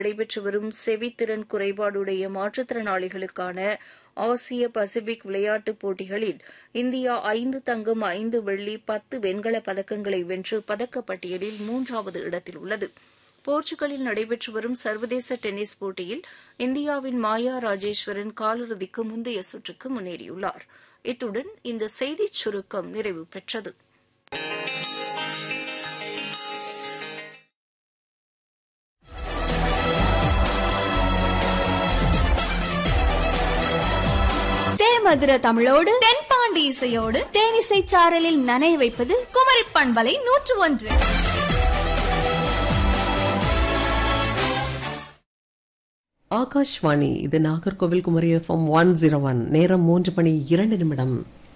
நடைபெற்று வரும் செவித்திறன் குறைபாடுடைய மாற்றுத்திறனாளிகளுக்கான ஆசிய பசிபிக் விளையாட்டுப் போட்டிகளில் இந்தியா ஐந்து தங்கம் ஐந்து வெள்ளி பத்து வெண்கலப் பதக்கங்களை வென்று பதக்கப்பட்டியலில் மூன்றாவது இடத்தில் உள்ளது போர்ச்சுகலில் நடைபெற்று வரும் சர்வதேச டென்னிஸ் போட்டியில் இந்தியாவின் மாயா ராஜேஸ்வரன் காலிறுதிக்கு முந்தைய சுற்றுக்கு முன்னேறியுள்ளார் இத்துடன் இந்த செய்திச் சுருக்கம் நிறைவு பெற்றது தேமதுர தமிழோடு தென்பாண்டி இசையோடு தேனிசை சாரலில் நனைய வைப்பது குமரி பண்பலை நூற்று ஒன்று ஆகாஷ்வாணி இது Nagercoil Kumari FM one zero one நேரம் மூன்று மணி இரண்டு நிமிடம்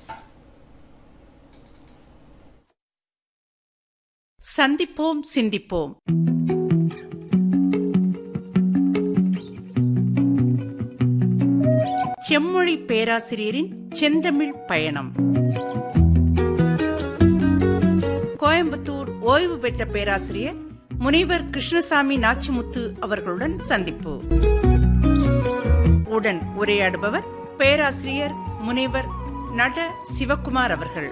சந்திப்போம் சிந்திப்போம் செம்மொழி பேராசிரியரின் செந்தமிழ் பயணம் கோயம்புத்தூர் ஓய்வு பெற்ற பேராசிரியர் முனைவர் கிருஷ்ணசாமி நாச்சிமுத்து அவர்களுடன் சந்திப்பு உடன் உரையாடுபவர் பேராசிரியர் முனைவர் நட சிவக்குமார் அவர்கள்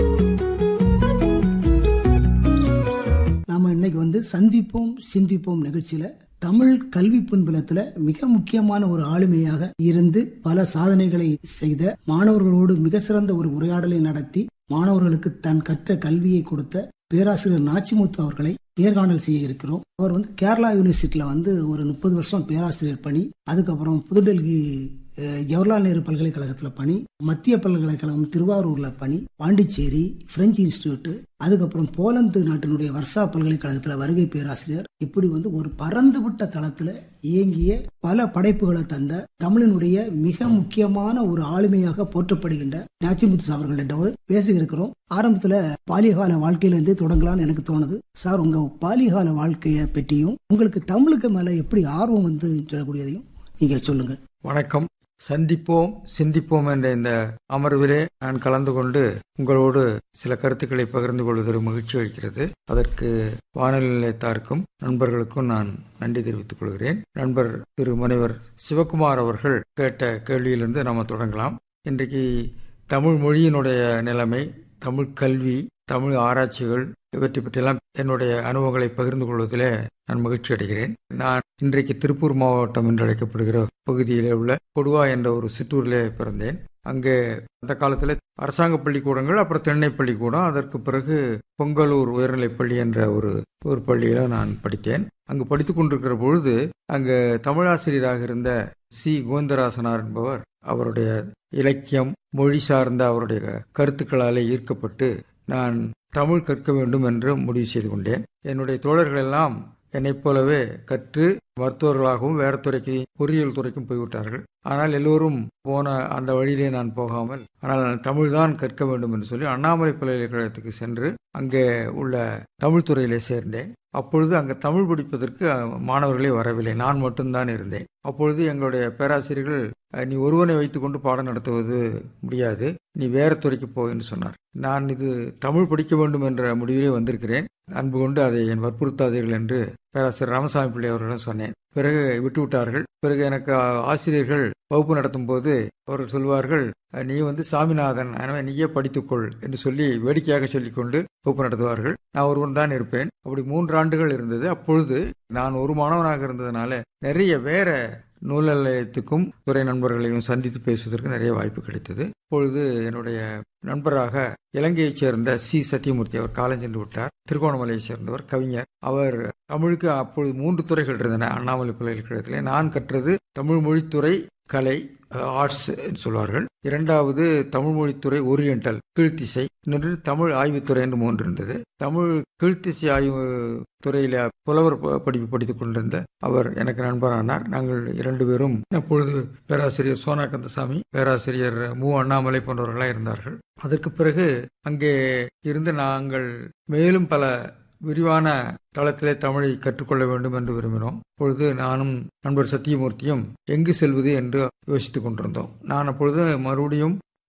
நாம இன்னைக்கு வந்து சந்திப்போம் சிந்திப்போம் நிகழ்ச்சியில தமிழ் கல்வி பின்புலத்துல மிக முக்கியமான ஒரு ஆளுமையாக இருந்து பல சாதனைகளை செய்த மாணவர்களோடு மிக சிறந்த ஒரு உரையாடலை நடத்தி மாணவர்களுக்கு தன் கற்ற கல்வியை கொடுத்த பேராசிரியர் நாச்சிமுத்து அவர்களை நேர்காணல் செய்ய இருக்கிறோம் அவர் வந்து கேரளா யூனிவர்சிட்டியில வந்து ஒரு முப்பது வருஷம் பேராசிரியர் பணி அதுக்கப்புறம் புதுடெல்லி அஹ், ஜவஹர்லால் நேரு பல்கலைக்கழகத்தில் பணி மத்திய பல்கலைக்கழகம் திருவாரூர்ல பணி பாண்டிச்சேரி பிரெஞ்சு இன்ஸ்டிடியூட் அதுக்கப்புறம் போலந்து நாட்டினுடைய வர்சா பல்கலைக்கழகத்தில் வருகை பேராசிரியர் இப்படி வந்து ஒரு பறந்துவிட்ட தளத்துல இயங்கிய பல படைப்புகளை தந்த தமிழினுடைய மிக முக்கியமான ஒரு ஆளுமையாக போற்றப்படுகின்ற நாச்சிமுத்து அவர்களிடம் பேச இருக்கிறோம் ஆரம்பத்துல பாலிகால வாழ்க்கையிலிருந்து தொடங்கலாம்னு எனக்கு தோணுது சார் உங்க பாலிகால வாழ்க்கைய பற்றியும் உங்களுக்கு தமிழுக்கு மேல எப்படி ஆர்வம் வந்து சொல்லக்கூடியதையும் நீங்க சொல்லுங்க வணக்கம் சந்திப்போம் சிந்திப்போம் என்ற இந்த அமர்விலே நான் கலந்து கொண்டு உங்களோடு சில கருத்துக்களை பகிர்ந்து கொள்வதில் மகிழ்ச்சி அளிக்கிறது அதற்கு வானொலி நிலையத்தாருக்கும் நண்பர்களுக்கும் நான் நன்றி தெரிவித்துக் கொள்கிறேன் நண்பர் திரு முனைவர் சிவகுமார் அவர்கள் கேட்ட கேள்வியிலிருந்து நாம தொடங்கலாம் இன்றைக்கு தமிழ் மொழியினுடைய நிலைமை தமிழ் கல்வி தமிழ் ஆராய்ச்சிகள் இவற்றை பற்றியெல்லாம் என்னுடைய அனுபவங்களை பகிர்ந்து கொள்வதிலே நான் மகிழ்ச்சி அடைகிறேன் நான் இன்றைக்கு திருப்பூர் மாவட்டம் என்று அழைக்கப்படுகிற பகுதியிலே உள்ள கொடுவா என்ற ஒரு சிற்றூரிலே பிறந்தேன் அங்கே அந்த காலத்தில் அரசாங்க பள்ளிக்கூடங்கள் அப்புறம் தென்னை பள்ளிக்கூடம் அதற்கு பிறகு பொங்கலூர் உயர்நிலைப் பள்ளி என்ற ஒரு ஒரு பள்ளியில நான் படித்தேன் அங்கு படித்துக் கொண்டிருக்கிற பொழுது அங்கு தமிழாசிரியராக இருந்த சி கோவிந்தராசனார் என்பவர் அவருடைய இலக்கியம் மொழி சார்ந்த அவருடைய கருத்துக்களாலே ஈர்க்கப்பட்டு நான் தமிழ் கற்க வேண்டும் என்று முடிவு செய்து கொண்டேன் என்னுடைய தோழர்கள் எல்லாம் என்னைப் போலவே கற்று மருத்துவர்களாகவும் வேற துறைக்கு பொறியியல் துறைக்கும் போய்விட்டார்கள் ஆனால் எல்லோரும் போன அந்த வழியிலே நான் போகாமல் ஆனால் நான் தமிழ்தான் கற்க வேண்டும் என்று சொல்லி அண்ணாமலை பல்கலைக்கழகத்துக்கு சென்று அங்கே உள்ள தமிழ் துறையிலே சேர்ந்தேன் அப்பொழுது அங்கே தமிழ் படிப்பதற்கு அஹ், மாணவர்களே வரவில்லை நான் மட்டும்தான் இருந்தேன் அப்பொழுது எங்களுடைய பேராசிரியர்கள் அஹ், நீ ஒருவனை வைத்துக்கொண்டு பாடம் நடத்துவது முடியாது நீ வேற துறைக்கு போ என்று சொன்னார் நான் இது தமிழ் படிக்க வேண்டும் என்ற முடிவிலே வந்திருக்கிறேன் அன்பு கொண்டு அதை என் வற்புறுத்தாதீர்கள் என்று பேராசிரியர் ராமசாமி பிள்ளை அவர்களிடம் சொன்னேன் பிறகு விட்டு விட்டார்கள் பிறகு எனக்கு ஆ- ஆசிரியர்கள் வகுப்பு நடத்தும் போது அவர்கள் சொல்வார்கள் "அஹ், நீ வந்து சாமிநாதன் எனவே நீயே படித்துக்கொள் என்று சொல்லி வேடிக்கையாக சொல்லிக்கொண்டு வகுப்பு நடத்துவார்கள் நான் ஒருவன் தான் இருப்பேன் அப்படி மூன்று ஆண்டுகள் இருந்தது அப்பொழுது நான் ஒரு மாணவனாக இருந்ததுனால நிறைய வேற நூல் நிலையத்துக்கும் துறை நண்பர்களையும் சந்தித்து பேசுவதற்கு நிறைய வாய்ப்பு கிடைத்தது அப்பொழுது என்னுடைய நண்பராக இலங்கையைச் சேர்ந்த சி சத்தியமூர்த்தி அவர் காலஞ்சென்று விட்டார் திருகோணமலையைச் சேர்ந்தவர் கவிஞர் அவர் தமிழுக்கு அப்பொழுது மூன்று துறைகள் இருந்தன அண்ணாமலை பல்கலைக்கழகத்திலே நான் கற்றது தமிழ் மொழித்துறை கலை ஆர்ட்ஸ் என்று சொல்வார்கள் இரண்டாவது தமிழ் மொழித்துறை ஓரியண்டல் கீழ்த்திசை இன்னொன்று தமிழ் ஆய்வுத்துறை என்று மூன்று இருந்தது தமிழ் கீழ்த்திசை ஆய்வு துறையில புலவர் ப- படிப்பு படித்துக் கொண்டிருந்த அவர் எனக்கு நண்பரானார் நாங்கள் இரண்டு பேரும் அப்பொழுது பேராசிரியர் சோனா கந்தசாமி பேராசிரியர் மு அண்ணாமலை போன்றவர்களாக இருந்தார்கள் அதற்கு பிறகு அங்கே இருந்து நாங்கள் மேலும் பல விரிவான தளத்திலே தமிழை கற்றுக்கொள்ள வேண்டும் என்று விரும்பினோம் அப்பொழுது நானும் நண்பர் சத்தியமூர்த்தியும் எங்கு செல்வது என்று யோசித்துக் கொண்டிருந்தோம் நான் அப்பொழுது மறுபடியும்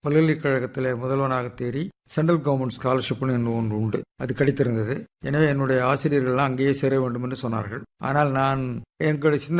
பல்கலைக்கழகத்தில் முதல்வனாக தேறி சென்ட்ரல் கவர்மெண்ட் ஸ்காலர்ஷிப்னு என்று ஒன்று உண்டு அது கிடைத்திருந்தது எனவே என்னுடைய ஆசிரியர்கள்லாம் அங்கேயே சேர வேண்டும் என்று சொன்னார்கள் ஆனால் நான் எங்களுடைய சிந்தனை